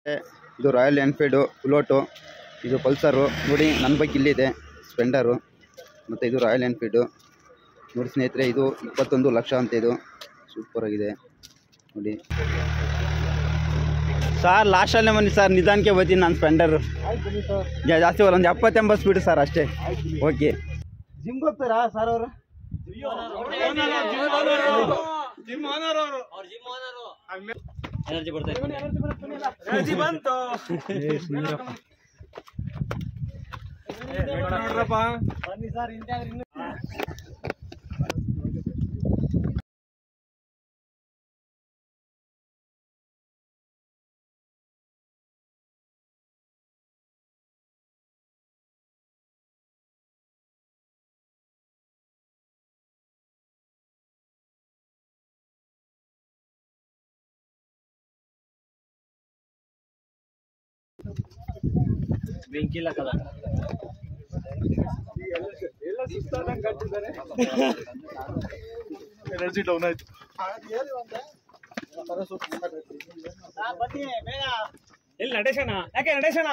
ಇದು royal Enfield ಬುಲೋಟು ಇದು Pulsar ನೋಡಿ ನನ್ನ ಬೈಕ್ ಇಲ್ಲಿದೆ ಸ್ಪೆಂಡರು ಮತ್ತು ಇದು ರಾಯಲ್ ಎನ್ಫೀಲ್ಡು ನೋಡಿ ಸ್ನೇಹಿತರೆ ಇದು ಇಪ್ಪತ್ತೊಂದು ಲಕ್ಷ ಅಂತ ಇದು ಸೂಪರಾಗಿದೆ ನೋಡಿ ಸರ್ ಲಾಸ್ಟಲ್ಲೇ ಬನ್ನಿ ಸರ್ ನಿಧಾನಕ್ಕೆ ಬರ್ತೀನಿ ನಾನು ಸ್ಪೆಂಡರು ಜಾಸ್ತಿ ಬರಲ್ಲ ಒಂದು ಎಪ್ಪತ್ತೆಂಬತ್ತು ಸ್ಪೀಡ್ ಸರ್ ಅಷ್ಟೇ ಓಕೆ ಜಿಮ್ಗೆ ಹೋಗ್ತಾರಾ ಸರ್ ಅವರು ಎನರ್ಜಿ ಡೌನ್ ಆಯ್ತು ಎಲ್ಲಿ ನಡೆಸೋಣ ಯಾಕೆ ನಡೆಸೋಣ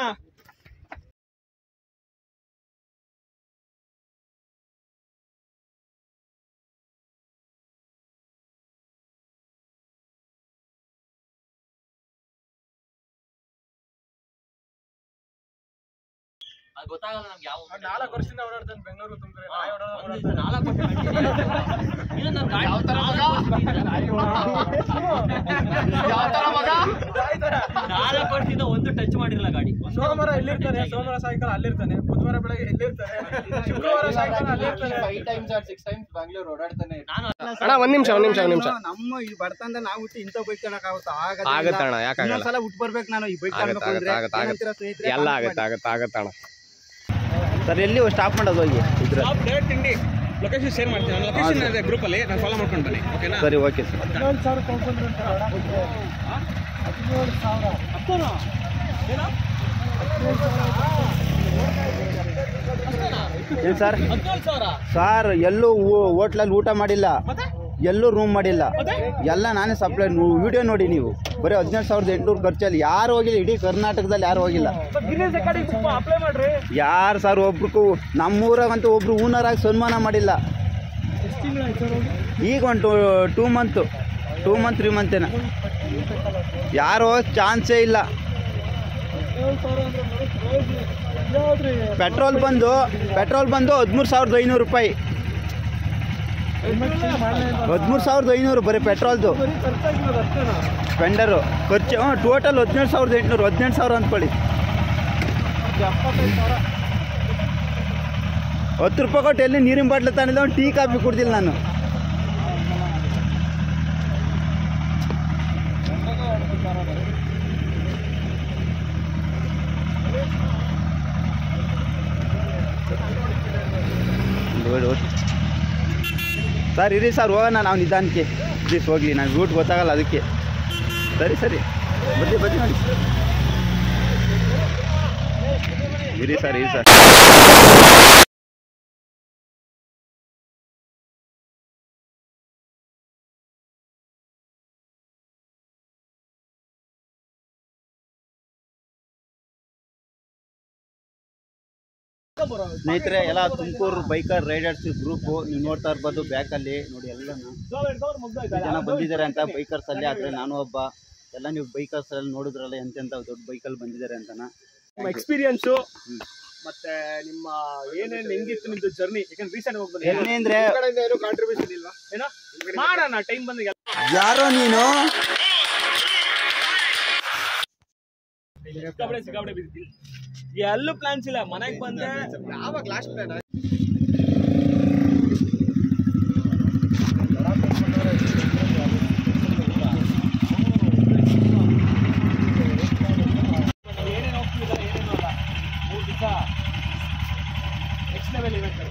ಅದು ಗೊತ್ತಾಗಲ್ಲ ನಮ್ಗೆ ಯಾವ ನಾಲ್ಕು ವರ್ಷದಿಂದ ಓಡಾಡ್ತಾನೆ ಬೆಂಗಳೂರು ತುಂಬ್ರೆ ನಾಯಿ ಒಂದು ನಾಲ್ಕು ವರ್ಷ ಕಂಟಿನ್ಯೂ ಇದು ನನ್ನ ಗಾಡಿ ನಾಲ್ಕು ವರ್ಷದಿಂದ ಒಂದು ಟಚ್ ಮಾಡಿರಲ್ಲ ಗಾಡಿ ಸೋಮವಾರ ಎಲ್ಲಿರ್ತಾನೆ ಸೋಮವಾರ ಸಾಯಂಕಾಲ ಅಲ್ಲಿರ್ತಾನೆ ಬುಧವಾರ ಬೆಳಗ್ಗೆ ಎಲ್ಲಿರ್ತಾನೆ ಶುಕ್ರವಾರ ಸಾಯಂಕಾಲ ಅಲ್ಲಿರ್ತಾನೆ ನಾನು ಅಣ್ಣ ಒಂದ್ ನಿಮಿಷ ಒಂದ್ ನಿಮಿಷ ಒಂದ್ ನಿಮಿಷ ನಮ್ಮ ಈ ಬಡತನದ ನಾವು ಹುಟ್ಟಿ ಇಂಥ ಬೈಕ್ ತಗೊಳಕ್ಕಾಗುತ್ತಾ ಆಗತ್ತಣ್ಣ ಯಾಕಾಗಲ್ಲ ಇನ್ನೊಂದ್ಸಲ ಹುಟ್ಟು ಬರ್ಬೇಕು ನಾನು ಈ ಬೈಕ್ ಆಗತ್ತೆ, ಆಗತ್ತೆ, ಆಗತ್ತೆ, ಆಗತ್ತೆ. ಎಲ್ಲ ಆಗತ್ತೆ ಆಗತ್ತೆ ಆಗತ್ತೆ ಅಣ್ಣ ಸರ್ ಎಲ್ಲಿ ಸ್ಟಾಪ್ ಮಾಡೋದು ಹೋಗಿ ಇದ್ರ ಡೈರೆಕ್ಟ್ ತಿಂಡಿ ಲೊಕೇಶನ್ ಶೇರ್ ಮಾಡ್ತೀನಿ ನಾನು ಲೊಕೇಶನ್ ಇದೆ ಗ್ರೂಪ್ ಅಲ್ಲಿ ನಾನು ಫಾಲೋ ಮಾಡ್ಕೊಂಡು ಬನ್ನಿ ಓಕೆನಾ ಸರಿ ಓಕೆ ಸರ್ ಏನು ಸರ್ ಹದಿನೇಳು ಸಾವಿರ ಸರ್ ಎಲ್ಲೂ ಹೋಟ್ಲಲ್ಲಿ ಊಟ ಮಾಡಿಲ್ಲ ಎಲ್ಲೂ ರೂಮ್ ಮಾಡಿಲ್ಲ ಎಲ್ಲ ನಾನೇ ಸಪ್ಲೈ ವಿಡಿಯೋ ನೋಡಿ ನೀವು ಬರೀ ಹದಿನೇಳು ಸಾವಿರದ ಎಂಟುನೂರು ಖರ್ಚಲ್ಲಿ ಯಾರು ಹೋಗಿಲ್ಲ ಇಡೀ ಕರ್ನಾಟಕದಲ್ಲಿ ಯಾರು ಹೋಗಿಲ್ಲ ಗಿನ್ನಿಸ್ ರೆಕಾರ್ಡಿಂಗ್ ಅಪ್ಲೈ ಮಾಡ್ರಿ ಯಾರು ಸರ್ ಒಬ್ರಿಗೂ ನಮ್ಮೂರಾಗಂತೂ ಒಬ್ರು ಊನರಾಗಿ ಸನ್ಮಾನ ಮಾಡಿಲ್ಲ ಈಗ ಒಂದು two month two month three ಮಂತೇನ ಯಾರು ಚಾನ್ಸೇ ಇಲ್ಲ ಪೆಟ್ರೋಲ್ ಬಂದು ಪೆಟ್ರೋಲ್ ಬಂದು ಹದಿಮೂರು ಸಾವಿರದ ಐನೂರು ರೂಪಾಯಿ ಹದಿಮೂರು ಸಾವಿರದ ಐನೂರು ಬರೀ ಪೆಟ್ರೋಲ್ದು ಸ್ಪೆಂಡರು ಖರ್ಚು ಹ್ಞೂ ಟೋಟಲ್ ಹದಿನೇಳು ಸಾವಿರದ ಎಂಟುನೂರು ಹದಿನೆಂಟು ಸಾವಿರ ಅಂದ್ಕೊಳ್ಳಿ ಹತ್ತು ರೂಪಾಯಿ ಕೊಟ್ಟು ಎಲ್ಲಿ ನೀರಿನ ಬಾಟ್ಲು ತಗೊಂಡಿಲ್ಲ ಒಂದು ಟೀ ಕಾಫಿ ಕುಡ್ದಿಲ್ಲ ನಾನು ನೋಡಿ, ನೋಡಿ. ಸರ್ ಇರಿ ಸರ್ ಹೋಗೋಣ ನಾವು ನಿಧಾನಕ್ಕೆ ಪ್ಲೀಸ್ ಹೋಗ್ಲಿ ನಾನು ರೂಟ್ ಗೊತ್ತಾಗಲ್ಲ ಅದಕ್ಕೆ ಸರಿ ಸರಿ ಬನ್ನಿ ಬನ್ನಿ ನೋಡಿ ಇರಿ ಸರ್ ಇರಿ ಸರ್ ಸ್ನೇಹಿತರೆ ಎಲ್ಲ ತುಮಕೂರು ಬೈಕರ್ ರೈಡರ್ಸ್ ಗ್ರೂಪು ನೀವು ನೋಡ್ತಾ ಇರ್ಬೋದು ಬ್ಯಾಕಲ್ಲಿ ನೋಡಿ ಎಲ್ಲನೂ ಜನ ಬಂದಿದ್ದಾರೆ ಅಂತ ಬೈಕರ್ಸ್ ಅಲ್ಲಿ ಆದರೆ ನಾನು ಒಬ್ಬ ಎಲ್ಲ ನೀವು ಬೈಕರ್ಸ್ ಅಲ್ಲಿ ನೋಡಿದ್ರಲ್ಲ ಎಂತೆಂಥ ದೊಡ್ಡ ಬೈಕಲ್ಲಿ ಬಂದಿದ್ದಾರೆ ಅಂತನ ನಿಮ್ಮ ಎಕ್ಸ್ಪೀರಿಯನ್ಸು ಮತ್ತೆ ನಿಮ್ಮ ಏನೇನು ಹೆಂಗಿತ್ತು ನಿಮ್ದು ಜರ್ನಿ ಯಾಕಂದ್ರೆ ರೀಸೆಂಟ್ ಹೋಗಿ ಬಂದೆ ಎಲ್ಲಿ ಅಂದ್ರೆ ಏನು ಕಾಂಟ್ರಿಬ್ಯೂಷನ್ ಇಲ್ವಾ ಏನೋ ಮಾಡೋಣ ಟೈಮ್ ಬಂದ ಯಾರೋ ನೀನು ಸಿಕ್ಕಾಪಡೆ ಸಿಕ್ಕಾಪಡೆ ಬಿದ್ದಿದ್ದೀನಿ ಎಲ್ಲೂ ಪ್ಲಾನ್ಸ್ ಇಲ್ಲ ಮನೆಗೆ ಬಂದೆ ಯಾವಾಗ ಲಾಸ್ಟ್ ಪ್ಲಾನ್ ಏನೇನು ಹೋಗ್ತಿದ್ದಾರೆ ಏನೇನು ಅಲ್ಲ ಮೂರು ದಿವಸ ನೆಕ್ಸ್ಟ್ ಲೆವೆಲ್ ಇವೆಂಟ್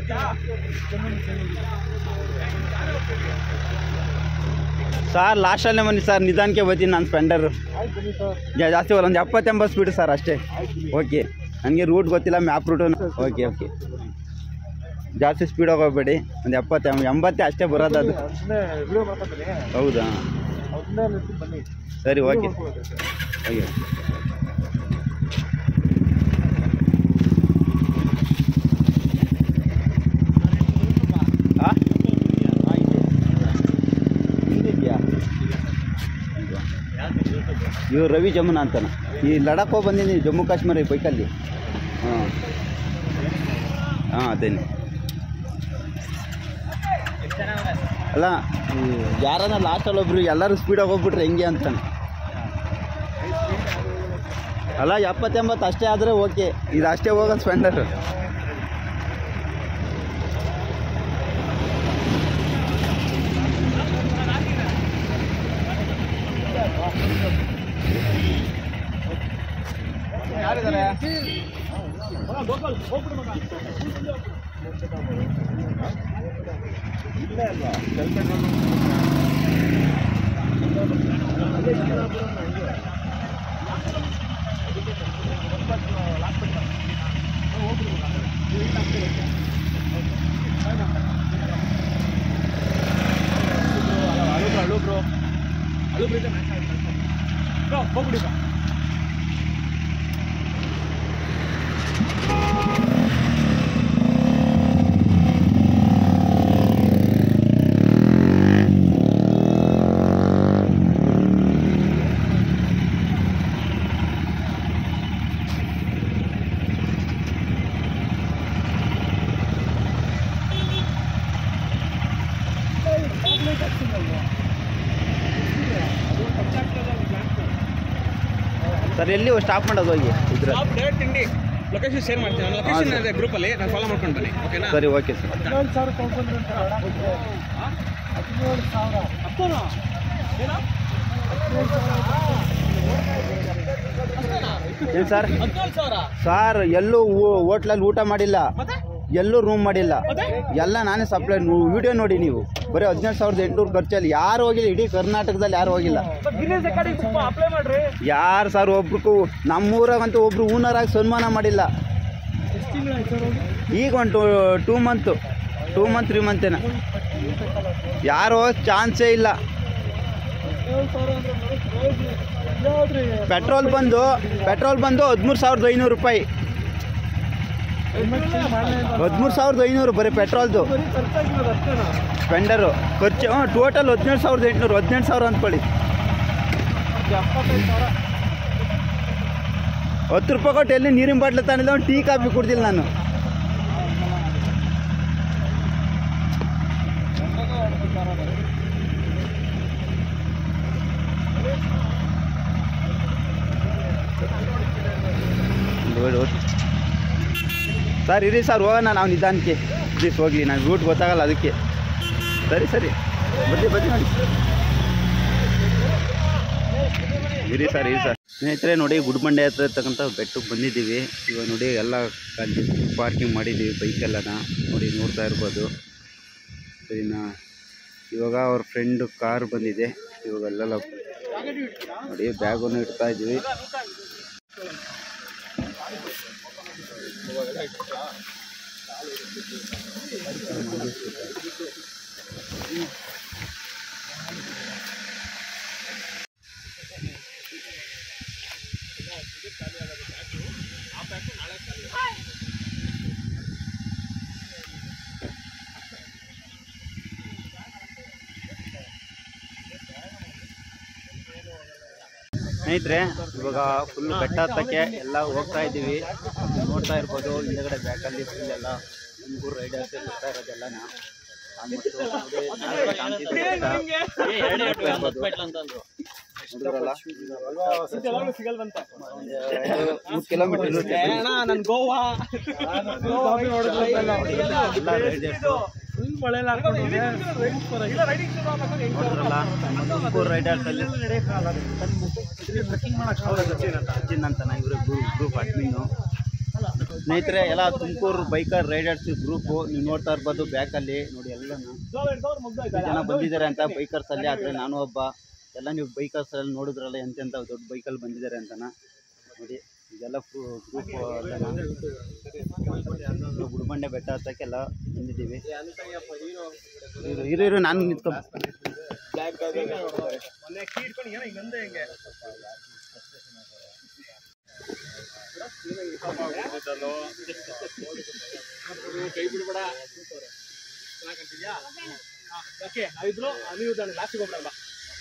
ಸರ್ ಲಾಸ್ಟಲ್ಲೇ ಬನ್ನಿ ಸರ್ ನಿಧಾನಕ್ಕೆ ಬರ್ತೀನಿ ನಾನು ಸ್ಪೆಂಡರು ಜಾಸ್ತಿ ಬರಲ್ಲ ಒಂದು ಎಪ್ಪತ್ತೆಂಬತ್ತು ಸ್ಪೀಡ್ ಸರ್ ಅಷ್ಟೇ ಓಕೆ ನನಗೆ ರೂಟ್ ಗೊತ್ತಿಲ್ಲ ಮ್ಯಾಪ್ ರೂಟು ಓಕೆ ಓಕೆ ಜಾಸ್ತಿ ಸ್ಪೀಡ್ ಹೋಗಬೇಡಿ ಒಂದು ಎಪ್ಪತ್ತು ಎಂಬತ್ತೇ ಅಷ್ಟೇ ಬರೋದು ಅದು ವಿಡಿಯೋ ಮಾಡ್ಕೊತೀನಿ ಹೌದಾ ಅದನ್ನೇ ಬನ್ನಿ ಸರಿ ಓಕೆ ಓಕೆ ಆ? ಹಿಂದಿದ್ಯಾ? ಇವ್ರು ರವಿ ಜಮುನ ಅಂತಾನೆ ಈ ಲಡಾಖ್ ಹೋಗಿ ಬಂದಿದ್ದೀನಿ ಜಮ್ಮು ಕಾಶ್ಮೀರ ಈ ಬೈಕಲ್ಲಿ ಹಾಂ ಹಾಂ ಅದೇನೆ ಅಲ್ಲ ಯಾರನ್ನ ಲಾಸ್ಟಲ್ಲಿ ಒಬ್ರು ಎಲ್ಲರೂ ಸ್ಪೀಡಾಗಿ ಹೋಗ್ಬಿಟ್ರೆ ಹೆಂಗೆ ಅಂತಾನೆ ಅಲ್ಲ ಎಪ್ಪತ್ತೆಂಬತ್ತು ಅಷ್ಟೇ ಆದರೆ ಓಕೆ ಇದು ಅಷ್ಟೇ ಹೋಗೋದು ಸ್ಪೆಂಡರ್ ಅಳು ಬ್ರೋ ಅಳು ಬ್ರೋ ಬ್ರೋ ಹೋಗ್ಬಿಡಿ ಬಾ ಸರ್ ಎಲ್ಲಿ ಸ್ಟಾಪ್ ಮಾಡೋದು ಹೋಗಿ ಇದ್ರ ಡೈರೆಕ್ಟ್ ತಿಂಡಿ ಲೊಕೇಶನ್ ಶೇರ್ ಮಾಡ್ತೀನಿ ನಾನು ಹಾ, ಲೊಕೇಶನ್ ಸರ್. ಇದೆ ಗ್ರೂಪಲ್ಲಿ ನಾನು ಫಾಲೋ ಮಾಡ್ಕೊಂಡು ಬನ್ನಿ ಓಕೆನಾ ಸರಿ ಓಕೆ ಸರ್ ಹದಿನೇಳು ಸಾವಿರ ತೊಗೊಂಡ್ಬಂದ್ರೆ ಅಂತ ಹದಿನೇಳು ಸಾವಿರ ಹತ್ತೋನಾ ಏನೋ ಹದಿನೇಳು ಸಾವಿರ ಏನು ಸರ್ ಹದಿನೇಳು ಸಾವಿರ ಸರ್ ಎಲ್ಲೂ ಹೋಟ್ಲಲ್ಲಿ ಊಟ ಮಾಡಿಲ್ಲ ಎಲ್ಲೂ ರೂಮ್ ಮಾಡಿಲ್ಲ ಎಲ್ಲ ನಾನೇ ಸಪ್ಲೈ ವಿಡಿಯೋ ನೋಡಿ ನೀವು ಬರೀ ಹದಿನೇಳು ಸಾವಿರದ ಎಂಟುನೂರು ಖರ್ಚಲ್ಲಿ ಯಾರು ಹೋಗಿಲ್ಲ ಇಡೀ ಕರ್ನಾಟಕದಲ್ಲಿ ಯಾರು ಹೋಗಿಲ್ಲ ಗಿನ್ನೆಸ್ ರೆಕಾರ್ಡಿಂಗ್ ಸ್ವಲ್ಪ ಅಪ್ಲೈ ಮಾಡ್ರಿ ಯಾರು ಸರ್ ಒಬ್ರಿಗೂ ನಮ್ಮೂರಾಗಂತೂ ಒಬ್ರು ಊನರಾಗಿ ಸನ್ಮಾನ ಮಾಡಿಲ್ಲ ಎಷ್ಟು ತಿಂಗಳು ಆಯ್ತು ಸರ್ ಹೋಗಿ ಈಗ ಒಂದು two month two month three ಮಂತೇನ ಯಾರು ಚಾನ್ಸೇ ಇಲ್ಲ ಹದಿನೇಳು ಸಾವಿರ ಅಂದ್ರೆ ನನಗೆ crazy. ಯಾವ್ದ್ರಿ ಪೆಟ್ರೋಲ್ ಬಂದು ಪೆಟ್ರೋಲ್ ಬಂದು ಹದಿಮೂರು ಸಾವಿರದ ಐನೂರು ರೂಪಾಯಿ ಹೆಲ್ಮೆಟ್ change ಮಾಡ್ಲೇ ಇಲ್ಲ. ಹದಿಮೂರು ಸಾವಿರದ ಐನೂರು ಬರೀ ಪೆಟ್ರೋಲ್ದು ಬರೀ ಖರ್ಚಾಗಿರೋದು ಅಷ್ಟೇನಾ ಸ್ಪೆಂಡರು ಖರ್ಚು ಹ್ಞೂ ಟೋಟಲ್ ಹದಿನೇಳು ಸಾವಿರದ ಎಂಟುನೂರು ಹದಿನೆಂಟು ಸಾವಿರ ಅಂದ್ಕೊಳ್ಳಿ ಎಪ್ಪತ್ತೈದು ಸಾವಿರ ಹತ್ತು ರೂಪಾಯಿ ಕೊಟ್ಟು ಎಲ್ಲಿ ನೀರಿನ ಬಾಟ್ಲು ತಂದಿಲ್ಲ ಒಂದು ಟೀ ಕಾಫಿ ಕುಡ್ದಿಲ್ಲ ನಾನು ನೋಡಿ, ಹೋಗಿ. ಸರ್ ಇರಿ ಸರ್ ಹೋಗೋಣ ನಾವು ನಿಧಾನಕ್ಕೆ ಪ್ಲೀಸ್ ಹೋಗಿ ನಾನು ರೂಟ್ ಗೊತ್ತಾಗಲ್ಲ ಅದಕ್ಕೆ ಸರಿ ಸರಿ ಬನ್ನಿ ಬನ್ನಿ ನೋಡಿ ಇರಿ ಸರ್ ಇರಿ ಸರ್ ಸ್ನೇಹಿತರೆ ನೋಡಿ ಗುಡ್ಬಂಡೆ ಹತ್ರ ಇರ್ತಕ್ಕಂಥ ಬೆಟ್ಟಕ್ಕೆ ಬಂದಿದ್ದೀವಿ ಇವಾಗ ನೋಡಿ ಎಲ್ಲ ಪಾರ್ಕಿಂಗ್ ಮಾಡಿದ್ದೀವಿ ಬೈಕೆಲ್ಲನ ನೋಡಿ ನೋಡ್ತಾ ಇರ್ಬೋದು ಸರಿನಾ ಇವಾಗ ಅವ್ರ ಫ್ರೆಂಡ್ ಕಾರ್ ಬಂದಿದೆ ಇವಾಗ ಅಲ್ಲೆಲ್ಲ ನೋಡಿ ಬ್ಯಾಗನ್ನು ಇಡ್ತಾ ಇದ್ದೀವಿ ಸ್ನೇಹಿತರೆ ಇವಾಗ ಫುಲ್ ಬೆಟ್ಟ ಹತ್ತಕ್ಕೆ ಎಲ್ಲ ಹೋಗ್ತಾ ಇದ್ದೀವಿ ನೋಡ್ತಾ ಇರ್ಬೋದು ಹಿಂದೆಗಡೆ ಬ್ಯಾಕಲ್ಲಿ ಫುಲ್ ಎಲ್ಲ ಹುಡುಗರು ರೈಡರ್ಸ್ ಬರ್ತಾ ಇರೋದೆಲ್ಲನ ಆಲ್ಮೋಸ್ಟ್ ನೋಡಿ ಶಾಂತಿ ನೋಡಿದ್ರಲ್ಲ ಯಾವಾಗಲೂ ಸಿಗಲ್ವಂತೆ ಮೂರು ಕಿಲೋಮೀಟರ್ ಇರುತ್ತೆ ನನ್ ಗೋವಾ ಎಲ್ಲ ರೈಡರ್ಸು ಫುಲ್ ಮಳೆಲ್ಲ ಹಾಕೊಂಡಿದೆ ನೋಡಿದ್ರಲ್ಲ ನಮ್ಮ ತುಮಕೂರು ರೈಡರ್ಸ್ ಅಲ್ಲಿ ಟ್ರೆಕ್ಕಿಂಗ್ ಮಾಡಕ್ ಸಚಿನ್ ಅಂತ ಇವರು ಗ್ರೂಪ್ ಅಡ್ಮಿನ್ನು ಸ್ನೇಹಿತರೆ ಎಲ್ಲ ತುಮಕೂರು ಬೈಕರ್ ರೈಡರ್ಸ್ ಗ್ರೂಪು ನೀವು ನೋಡ್ತಾ ಇರ್ಬೋದು ಬ್ಯಾಕಲ್ಲಿ ನೋಡಿ ಎಲ್ಲನೂ ಜನ ಬಂದಿದ್ದಾರೆ ಅಂತ ಬೈಕರ್ಸ್ ಅಲ್ಲಿ ಆದರೆ ನಾನು ಒಬ್ಬ ಎಲ್ಲ ನೀವು ಬೈಕರ್ಸ್ ಅಲ್ಲಿ ನೋಡಿದ್ರಲ್ಲ ಎಂತೆಂಥ ದೊಡ್ಡ ಬೈಕಲ್ಲಿ ಬಂದಿದ್ದಾರೆ ಅಂತನ ನೋಡಿ ಇದೆಲ್ಲ ಗ್ರೂಪ್ ಗುಡ್ಬಂಡೆ ಬೆಟ್ಟ ಹತ್ತಕ್ಕೆಲ್ಲ ಬಂದಿದ್ದೀವಿ ಇರು ಇರು ಇರು ನಾನು ನಿಂತ್ಕೊ ಮೊನ್ನೆ ಕೀ ಇಟ್ಕೊಂಡು ಏನೋ ಹಿಂಗ್ ಅಂದೆ ಹಿಂಗೆ ಕೈ ಬಿಡ್ಬೇಡ ಚೆನ್ನಾಗಂತಿದ್ಯಾ ಓಕೆ ಇದ್ರು ನೀವು ಲಾಸ್ಟಿಗೆ ಹೋಗ್ಬೇಡ ಬಾ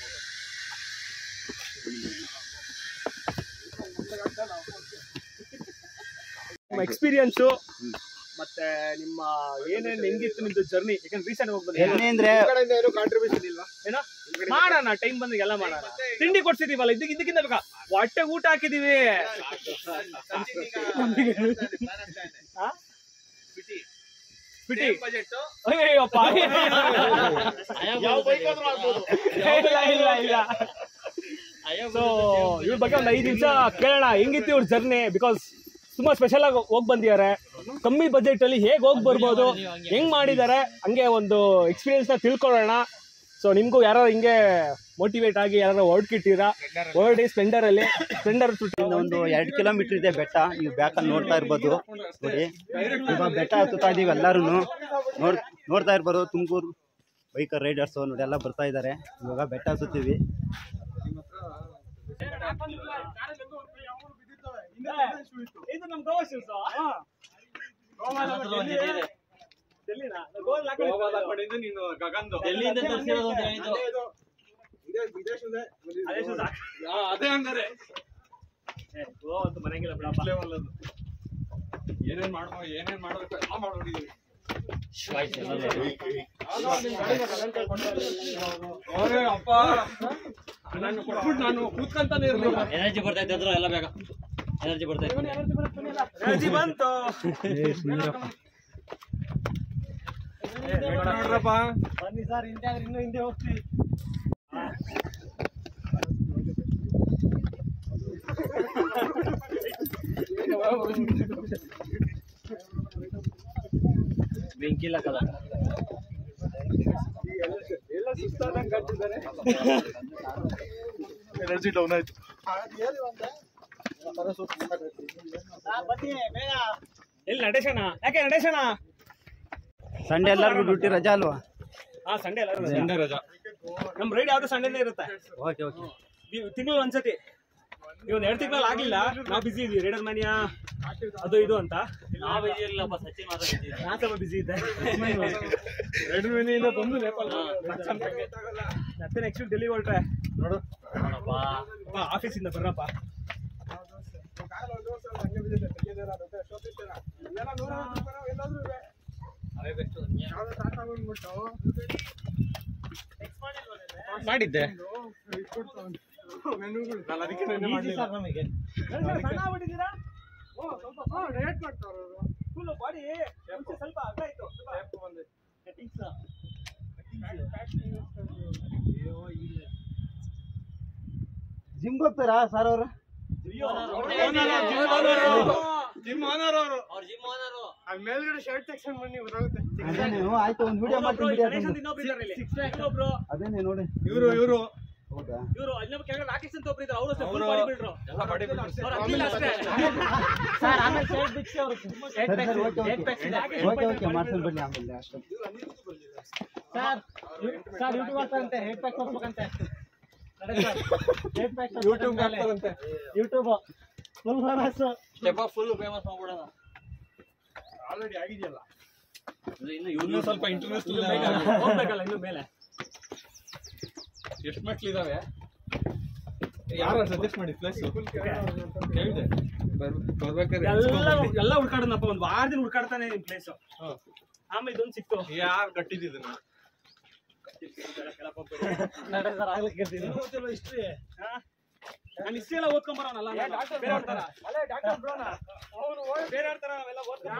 ನಿಮ್ಮ ಎಕ್ಸ್ಪೀರಿಯನ್ಸು ಮತ್ತೆ ನಿಮ್ಮ ಏನೇನು ಹೆಂಗಿತ್ತು ನಿಮ್ದು ಜರ್ನಿ ಯಾಕಂದ್ರೆ ರೀಸೆಂಟ್ ಹೋಗಿ ಬಂದಿದ್ದೀರಾ. ಎಣ್ಣೆ ಅಂದ್ರೆ ಏನೋ ಮಾಡೋಣ ಟೈಮ್ ಬಂದಾಗ ಎಲ್ಲ ಮಾಡೋಣ ತಿಂಡಿ ಕೊಡ್ಸಿದೀವಲ್ಲ ಇದಕ್ಕೆ ಇದಕ್ಕಿಂತ ಬೇಕಾ ಹೊಟ್ಟೆ ಊಟ ಹಾಕಿದೀವಿ ಆ? ಬಿಟಿ ಅಯ್ಯಪ್ಪ ಇಲ್ಲ ಇಲ್ಲ ಇಲ್ಲ ಸೊ ಇವ್ರ ಬಗ್ಗೆ ಒಂದು ಐದು ನಿಮಿಷ ಕೇಳೋಣ ಹೆಂಗಿತ್ತು ಇವ್ರ ಜರ್ನಿ ಬಿಕಾಸ್ ತುಂಬಾ ಸ್ಪೆಷಲ್ ಆಗಿ ಹೋಗಿ ಬಂದಿದ್ದಾರೆ ಕಮ್ಮಿ ಬಜೆಟ್ ಅಲ್ಲಿ ಹೇಗೆ ಹೋಗಿ ಬರ್ಬೋದು ಹೆಂಗ್ ಮಾಡಿದ್ದಾರೆ ಹಂಗೆ ಒಂದು ಎಕ್ಸ್ಪೀರಿಯನ್ಸ್ ನ ತಿಳ್ಕೊಳ್ಳೋಣ ಸೊ ನಿಮ್ಗೂ ಯಾರು ಹಿಂಗೆ ಮೋಟಿವೇಟ್ ಆಗಿ ಯಾರು ಹೊರಡ್ಕಿಟ್ಟಿರಾ ಹೊರಡಿ ಸ್ಪೆಂಡರ್ ಅಲ್ಲಿ ಸ್ಪೆಂಡರ್ ಇಲ್ಲಿಂದ ಒಂದು ಎರಡು ಕಿಲೋಮೀಟರ್ ಇದೆ ಬೆಟ್ಟ ನೀವು ಬ್ಯಾಕಲ್ಲಿ ನೋಡ್ತಾ ಇರ್ಬೋದು ನೋಡಿ ಇವಾಗ ಬೆಟ್ಟ ಹತ್ತುತ್ತಾ ಇದೀವಿ ಎಲ್ಲರೂ ನೋಡ್ ನೋಡ್ತಾ ಇರ್ಬೋದು ತುಮಕೂರು ಬೈಕರ್ ರೈಡರ್ಸು ನೋಡಿ ಎಲ್ಲ ಬರ್ತಾ ಇದ್ದಾರೆ ಇವಾಗ ಬೆಟ್ಟ ಹತ್ತುತ್ತೀವಿ ಇದು ನಮ್ ಗೋವಾ ಶೂಸ್ ಎಲ್ಲಿಂದ ತರಿಸಿರೋದು ಅಂತ ಹೇಳಿದ್ದು ಅದೇ ಹಂಗಾರೆ ಗೋವಾ ಅಂತೂ ಮನೆಗಿಲ್ಲ ಬಿಡಪ್ಪ ಏನೇನ್ ಮಾಡ್ಬೋ ಏನೇನ್ ಮಾಡ್ಬೇಕು ಎಲ್ಲ ಮಾಡ್ಬಿಟ್ಟಿದೀವಿ ಅವರೇ ಅಪ್ಪ ನಾನು ಕೊಟ್ಬಿಟ್ಟು ನಾನು ಕೂತ್ಕೊಂತಾನೆ ಇರ್ಲಿಲ್ಲ ಎನರ್ಜಿ ಬರ್ತಾ ಇತ್ತು ಅದ್ರ ಎಲ್ಲ ಬೇಗ ಎನರ್ಜಿ ಬರ್ತಾ ಇತ್ತು ಎನರ್ಜಿ ಬಂತು ನೋಡ್ರಪ್ಪ ಬನ್ನಿ ಸರ್ ಹಿಂದೆ ಆದ್ರೆ ಇನ್ನೂ ಹಿಂದೆ ಹೋಗ್ತೀವಿ ಬೆಂಕಿಲ್ಲ ಕಲ ಎನರ್ಜಿ ಡೌನ್ ಆಯ್ತು ಎಲ್ಲಿ ನಡೆಸೋಣ ಯಾಕೆ ನಡೆಸೋಣ ಸಂಡೇ ಎಲ್ಲರಿಗೂ ಡ್ಯೂಟಿ ರಜಾ ಅಲ್ವಾ ಹಾ ಸಂಡೇ ಎಲ್ಲ ಸಂಡೆ ರಜಾ ನಮ್ ರೈಡ್ ಯಾವ್ದು ಸಂಡೇನೇ ಇರುತ್ತೆ ಓಕೆ ಓಕೆ ತಿಂಗಳು ಒಂದ್ಸತಿ ಈ ಒಂದ್ ಎರಡು ತಿಂಗಳಲ್ಲಿ ಆಗ್ಲಿಲ್ಲ ನಾವು ಬಿಸಿ ಇದೀವಿ ರೈಡರ್ ಮ್ಯಾನಿಯಾ ಅದು ಇದು ಅಂತ ನಾವು ಇದಿರ್ಲಿಲ್ಲಪ್ಪ ಸಚಿನ್ ಮಾತ್ರ ಇದ್ದೀವಿ. ನಾನ್ ಸ್ವಲ್ಪ ಬಿಸಿ ಇದ್ದೆ ಎರಡು ಮನೆಯಿಂದ ಬಂದು ನೇಪಾಳ ಮತ್ತೆ ನೆಕ್ಸ್ಟ್ ಡೆಲ್ಲಿ ಹೊರಟ್ರೆ ನೋಡು ನೋಡಪ್ಪ ಆಫೀಸ್ ಇಂದ ಬರ್ರಪ್ಪ ಮಾಡಿದ್ದೆ ನಾನು ಅದಕ್ಕೆ ನೆನ್ನೆ ಮಾಡ್ಲಿಲ್ಲ ಸಣ್ಣ ಆಗ್ಬಿಟ್ಟಿದ್ದೀರಾ? ಓ, ಸ್ವಲ್ಪ full body ಮುಂಚೆ ಸ್ವಲ್ಪ ಅಗ್ಗ ಇತ್ತು. ಸ್ವಲ್ಪ cuttings. ಜಿಮ್ ಹೋಗ್ತಾರಾ ಸರ್ ಅವರು ಅಯ್ಯೋ, ಜಿಮ್ ಓನರ್ ಅವರು ಅವ್ರ ಜಿಮ್ ಓನರು ಮೇಲ್ಗಡೆ ಶರ್ಟ್ ಸೆಕ್ಷನ್ ಬನ್ನಿ ಗೊತ್ತಾಗುತ್ತೆ ಅದೇ ನೀವು ಆಯ್ತು ಒಂದು ವಿಡಿಯೋ ಒಬ್ರು ಮಾಡ್ತೀನಿ ಬಿಡಿ ಗಣೇಶ್ ಅಂತ ಅದೊಂದು. ಇನ್ನೊಬ್ರು ಇದಾರೆ ಇಲ್ಲಿ. ಇನ್ನೊಬ್ರು ಅದೇನೆ ನೋಡಿ ಇವರು ಇವರು ಹೌದಾ ಇವರು ಇನ್ನೊಬ್ರು ಕೆಳಗಡೆ ರಾಕೇಶ್ ಅಂತ ಒಬ್ರು ಇದ್ದಾರೆ ಅವರು ಫುಲ್ ಅವ್ರು- ಬಾಡಿ ಬಿಲ್ಡ್ರು ಎಲ್ಲ ಬಾಡಿ ಅವ್ರು ಹತ್ತಿಲ್ಲ ಅಷ್ಟೇ ಸರಿ ಸರಿ ಓಕೆ ಓಕೆ ಓಕೆ ಓಕೆ ಮಾಡ್ಕೊಂಡು ಬನ್ನಿ ಆಮೇಲೆ ಅಷ್ಟು YouTube YouTube full famous step full famous ಮಾಡ್ಬಿಡೋಣ ಆಲ್ರೆಡಿ ಆಗಿದೆಯಲ್ಲ ಇನ್ನು ಇನ್ನೂ ಇವ್ನು ಸ್ವಲ್ಪ ಇಂಟರ್ನ್ಯಾಷನಲ್ ಹೋಗ್ಬೇಕಲ್ಲ ಇನ್ನು ಮೇಲೆ ಎಷ್ಟು ಮೆಟ್ಲು ಇದಾವೆ ಯಾರು ಸಜೆಸ್ಟ್ ಮಾಡಿ ಪ್ಲೇಸ್ ಹೇಳಿದೆ ಬರ್- ಬರ್ಬೇಕಾದ್ರೆ ಎಲ್ಲ ಎಲ್ಲ ಹುಡ್ಕಾಡನಪ್ಪ ಒಂದು ವಾರ ದಿನ ಹುಡ್ಕಾಡ್ತಾನೆ ನಿಮ್ ಪ್ಲೇಸ್ ಆಮೇಲೆ ಇದೊಂದು ಸಿಕ್ತು ಯಾರು ಕಟ್ಟಿದ್ದೀನಿ ನಾನು ಹಿಸ್ಟ್ರಿ ಎಲ್ಲ ಓದ್ಕೊಂಬರೋನಲ್ಲ ಬೇರೆ ಆಡ್ತಾರ ಬೇರೆ ಆಡ್ತಾರ ನಾವೆಲ್ಲ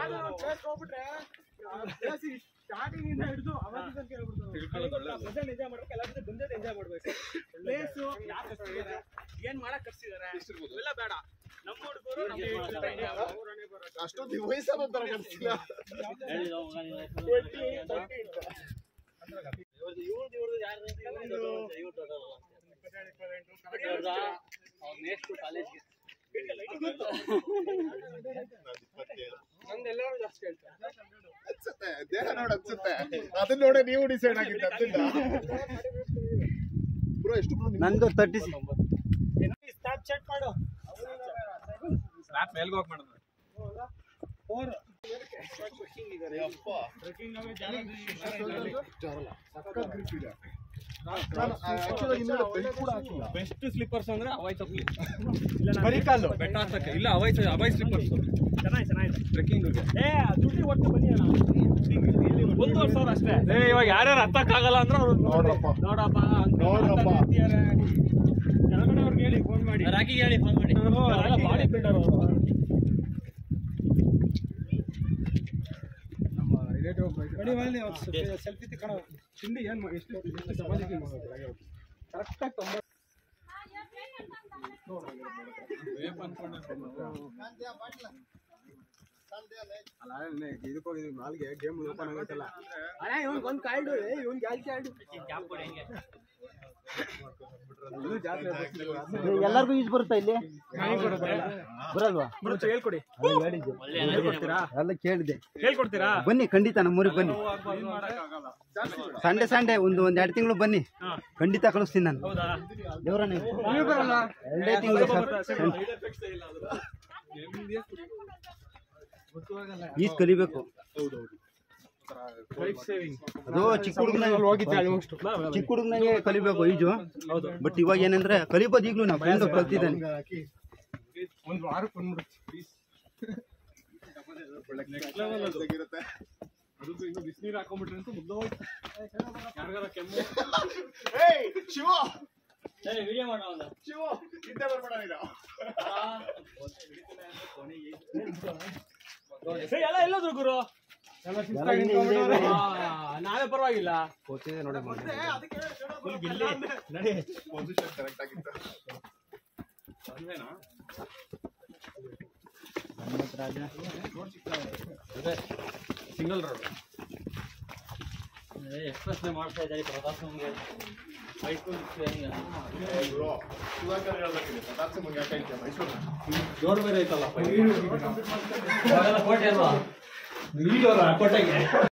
ಪ್ರೆಸೆಂಟ್ ಎಂಜಾಯ್ ಮಾಡ್ಬೇಕು ಎಲ್ಲಾದ್ರೂ ಬಂದದ್ದು ಎಂಜಾಯ್ ಮಾಡ್ಬೇಕು ಪ್ಲೇಸ್ ಯಾರು ಕರ್ಸಿದ್ದಾರೆ ಏನ್ ಮಾಡಕ್ ಕರ್ಸಿದ್ದಾರೆ ಇವೆಲ್ಲ ಬೇಡ ನಮ್ಮ ಹುಡುಗರು ನಮ್ಮ ಅಷ್ಟೊಂದು ವಯಸ್ಸಾದ ಒಂಥರ ಕಾಣಿಸ್ತಿಲ್ಲ ಅನ್ಸುತ್ತೆ ದೇಹ ನೋಡ್ ಅನ್ಸುತ್ತೆ ಅದನ್ನ ನೋಡ ನೀವು ಡಿಸೈಡ್ ಆಗಿದ್ದ ಅದನ್ನ ಬ್ರೋ ಎಷ್ಟು ಬ್ರೋ ನಂದು ತರ್ಟಿ ಸ್ನ್ಯಾಪ್ ಮೇಲ್ಗೆ ಹೋಗಿ ಮಾಡೋದು ಬೆಸ್ಟ್ ಸ್ಲಿಪ್ಪರ್ಸ್ ಅಂದ್ರೆ ಅವಾಯ್ ಚಪ್ಪಲಿ ಬರಿಕಾಲು ಬೆಟ್ಟ ಹತ್ತಕ್ಕೆ ಇಲ್ಲ ಅವಾಯ್ ಅವಾಯ್ ಸ್ಲಿಪ್ಪರ್ಸ್ ಚೆನ್ನಾಗಿ ಚೆನ್ನಾಗಿದೆ ಟ್ರೆಕ್ಕಿಂಗ್ಗೆ ಏ ದುಡ್ಡಿ ಒಟ್ಟು ಬನ್ನಿ ಅಣ್ಣ ಒಂದೂವರೆ ಸಾವಿರ ಅಷ್ಟೇ ಏ ಇವಾಗ ಯಾರ್ಯಾರು ಹತ್ತಕ್ಕಾಗಲ್ಲ ಅಂದ್ರೆ ಅವ್ರು ನೋಡ್ರಪ್ಪ ನೋಡಪ್ಪ ನೋಡ್ರಪ್ಪ. ಕೆಳಗಡೆ ಅವ್ರಿಗೆ ಹೇಳಿ ಫೋನ್ ಮಾಡಿ ರಾಕಿಗೆ ಹೇಳಿ ಫೋನ್ ಮಾಡಿ ಬಾಡಿ ಬಿಲ್ಡರ್ ಅವರು ಸೆಲ್ಫಿ ತಿಕ್ಕಣ ತಿಂಡಿ ಏನ್ ಮಾ- ಎಷ್ಟು ಎಷ್ಟು ಚಪಾತಿ ಕರೆಕ್ಟಾಗಿ ತೊಂಬತ್ತು ವೇಪ್ ಅಲ್ಲ ಇದಕ್ಕೆ ಹೋಗಿದ್ವಿ ಮಾಲ್ಗೆ ಗೇಮ್ ಓಪನ್ ಆಗೈತಲ್ಲ ಇನ್ನೂ ಜಾತ್ರೆ ಬರ್ತಿಲ್ವಾ? ಎಲ್ಲರಿಗೂ ಯೂಸ್ ಬರುತ್ತಾ ಇಲ್ಲಿ ಬರಲ್ವಾ ಹೇಳ್ಕೊಡಿ ಹೇಳ್ಕೊಡ್ತೀರಾ ಎಲ್ಲ ಕೇಳಿದೆ ಹೇಳ್ಕೊಡ್ತೀರಾ ಬನ್ನಿ ಖಂಡಿತ ನಮ್ಮೂರಿಗೆ ಬನ್ನಿ ಏನ್ ಮಾಡಕ್ಕಾಗಲ್ಲ ಸಂಡೆ ಸಂಡೆ ಒಂದು ಒಂದ್ ಎರಡು ತಿಂಗಳು ಬನ್ನಿ ಹಾ. ಖಂಡಿತ ಕಳಿಸ್ತೀನಿ ನಾನು ಹೌದಾ ದೇವ್ರ ನೀವು ಎರಡೇ ತಿಂಗಳು ಸರ್ ಈಜ್ ಕಲಿಬೇಕು ಲೈಫ್ ಸೇವಿಂಗ್ ಅದು ಚಿಕ್ಕ ಹುಡುಗನಾಗ ಚಿಕ್ಕ ಹುಡುಗನಾಗೆ ಕಲಿಬೇಕು ಈಜು ಬಟ್ ಇವಾಗ ಏನಂದ್ರೆ ಕಲಿಬೋದು ಈಗಲೂ ನಾವು ಫ್ರೆಂಡ್ ಕಲ್ತಿದ್ದಾನೆ ಒಂದು ವಾರಕ್ಕೆ ಬಂದ್ಬಿಡುತ್ತೆ ನೆಕ್ಸ್ಟ್ ಲೆವೆಲ್ ಅದು ಇರುತ್ತೆ ಅದು ಇನ್ನು ಬಿಸಿನೀರು ಹಾಕೊಂಡ್ಬಿಟ್ರೆ ಅಂತೂ ಮುಗ್ದೋಯ್ತು ಯಾರಿಗಾರ ಕೆಮ್ಮು ಏಯ್ ಶಿವ ವಿಡಿಯೋ ಮಾಡೋಣ ಶಿವ ನಿದ್ದೆ ಬರ್ಬೇಡ ನೀನು ಏ, ಎಲ್ಲ ಎಲ್ಲೋದ್ರು ಗುರು ಆ, ನಾವೇ ಪರವಾಗಿಲ್ಲ ಪೊಸಿಷನ್ ಕರೆಕ್ಟ್ ಆಗಿತ್ತು ಸಿಂಗಲ್ ರೋಡ್ ಎಕ್ಸ್ಪ್ರೆಸ್ ಮಾಡ್ತಾ ಇದ್ದಾರೆ ಪ್ರತಾಪ್ ನಮ್ಗೆ ಹೈಸ್ಕೂಲ್ ಬ್ರೋ ಸುಧಾಕರ್ ಹೇಳ್ಬೇಕಿದೆ ಪದಾರ್ಥ ಮುಂಗೆ ಯಾಕೆ ಹೇಳ್ತೀಯ ಮೈಸೂರು ಜೋರ್ ಬೇರೆ ಐತಲ್ಲ ಕೋಟೆ ಅಲ್ವಾ ನೀಡೋಲ್ಲ ಕೋಟೆಗೆ